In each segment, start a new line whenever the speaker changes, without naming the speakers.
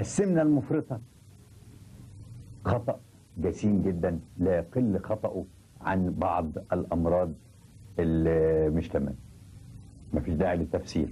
السمنة المفرطة خطأ جسيم جدا لا يقل خطأه عن بعض الأمراض اللي مش تمام مفيش داعي للتفسير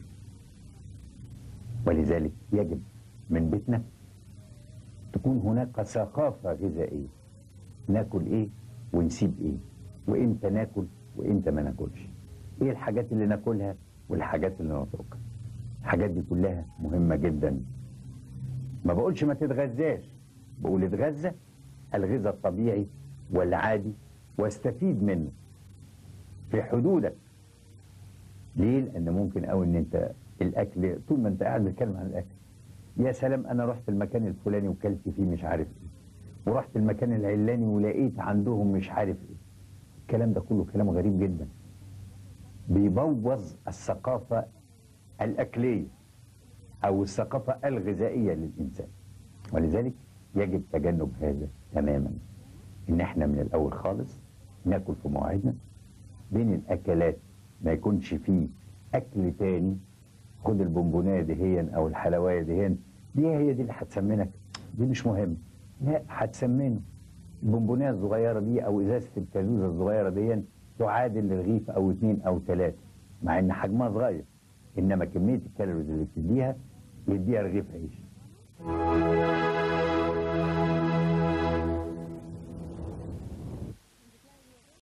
ولذلك يجب من بيتنا تكون هناك ثقافة غذائية ناكل ايه ونسيب ايه وامتى ناكل وامتى ما ناكلش ايه الحاجات اللي ناكلها والحاجات اللي نتركها الحاجات دي كلها مهمة جدا ما بقولش ما تتغذاش بقول اتغذى الغذاء الطبيعي والعادي واستفيد منه في حدودك ليه؟ لأن ممكن قوي إن أنت الأكل طول ما أنت قاعد بتتكلم عن الأكل يا سلام أنا رحت المكان الفلاني وكلت فيه مش عارف إيه ورحت المكان العلاني ولقيت عندهم مش عارف إيه الكلام ده كله كلام غريب جدا بيبوظ الثقافة الأكلية أو الثقافة الغذائية للإنسان ولذلك يجب تجنب هذا تماما إن إحنا من الأول خالص ناكل في مواعيدنا بين الأكلات ما يكونش فيه أكل تاني خد البونبونايه دهيا أو الحلواية دهيا دي هي دي اللي هتسمنك دي مش مهم لا هتسمنه البونبونايه الصغيرة دي أو إزازة الكالوزة الصغيرة دي تعادل رغيف أو اتنين أو تلاتة مع إن حجمها صغير إنما كمية الكالوريز اللي بتديها يديها رغيف عيش